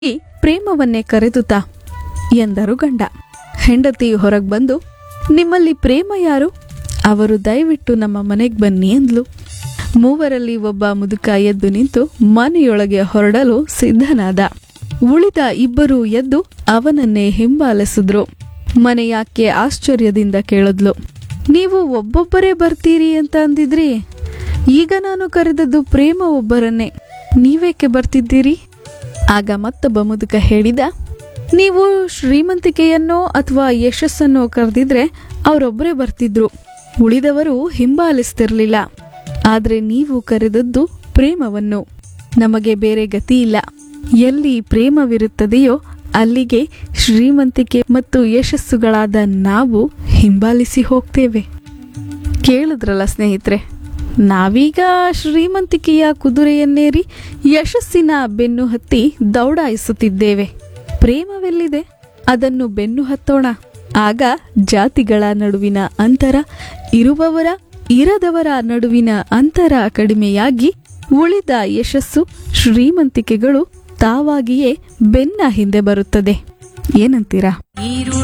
ಈ ಪ್ರೇಮವನ್ನೇ ಕರೆದುತ್ತಾ ಎಂದರು ಗಂಡ ಹೆಂಡತಿ ಹೊರಗೆ ಬಂದು ನಿಮ್ಮಲ್ಲಿ ಪ್ರೇಮ ಯಾರು ಅವರು ದಯವಿಟ್ಟು ನಮ್ಮ ಮನೆಗೆ ಬನ್ನಿ ಎಂದ್ಲು ಮೂವರಲ್ಲಿ ಒಬ್ಬ ಮುದುಕ ಎದ್ದು ನಿಂತು ಮನೆಯೊಳಗೆ ಹೊರಡಲು ಸಿದ್ಧನಾದ ಉಳಿದ ಇಬ್ಬರು ಎದ್ದು ಅವನನ್ನೇ ಹಿಂಬಾಲಿಸಿದ್ರು ಮನೆಯಾಕೆ ಆಶ್ಚರ್ಯದಿಂದ ಕೇಳಿದ್ಲು ನೀವು ಒಬ್ಬೊಬ್ಬರೇ ಬರ್ತೀರಿ ಅಂತ ಅಂದಿದ್ರಿ ಈಗ ನಾನು ಕರೆದದ್ದು ಪ್ರೇಮ ಒಬ್ಬರನ್ನೇ ನೀವೇಕೆ ಬರ್ತಿದ್ದೀರಿ ಆಗ ಮತ್ತೊಬ್ಬ ಮುದುಕ ಹೇಳಿದ ನೀವು ಶ್ರೀಮಂತಿಕೆಯನ್ನೋ ಅಥವಾ ಯಶಸ್ಸನ್ನೋ ಕರೆದಿದ್ರೆ ಅವರೊಬ್ಬರೇ ಬರ್ತಿದ್ರು ಉಳಿದವರು ಹಿಂಬಾಲಿಸ್ತಿರ್ಲಿಲ್ಲ ಆದ್ರೆ ನೀವು ಕರೆದದ್ದು ಪ್ರೇಮವನ್ನು ನಮಗೆ ಬೇರೆ ಗತಿ ಇಲ್ಲ ಎಲ್ಲಿ ಪ್ರೇಮವಿರುತ್ತದೆಯೋ ಅಲ್ಲಿಗೆ ಶ್ರೀಮಂತಿಕೆ ಮತ್ತು ಯಶಸ್ಸುಗಳಾದ ನಾವು ಹಿಂಬಾಲಿಸಿ ಹೋಗ್ತೇವೆ ಕೇಳಿದ್ರಲ್ಲ ಸ್ನೇಹಿತರೆ ನಾವೀಗ ಶ್ರೀಮಂತಿಕೆಯ ಕುದುರೆಯನ್ನೇರಿ ಯಶಸ್ಸಿನ ಬೆನ್ನು ಹತ್ತಿ ದೌಡಾಯಿಸುತ್ತಿದ್ದೇವೆ ಪ್ರೇಮವೆಲ್ಲಿದೆ ಅದನ್ನು ಬೆನ್ನು ಹತ್ತೋಣ ಆಗ ಜಾತಿಗಳ ನಡುವಿನ ಅಂತರ ಇರುವವರ ಇರದವರ ನಡುವಿನ ಅಂತರ ಕಡಿಮೆಯಾಗಿ ಉಳಿದ ಯಶಸ್ಸು ಶ್ರೀಮಂತಿಕೆಗಳು ತಾವಾಗಿಯೇ ಬೆನ್ನ ಹಿಂದೆ ಬರುತ್ತದೆ ಏನಂತೀರಾ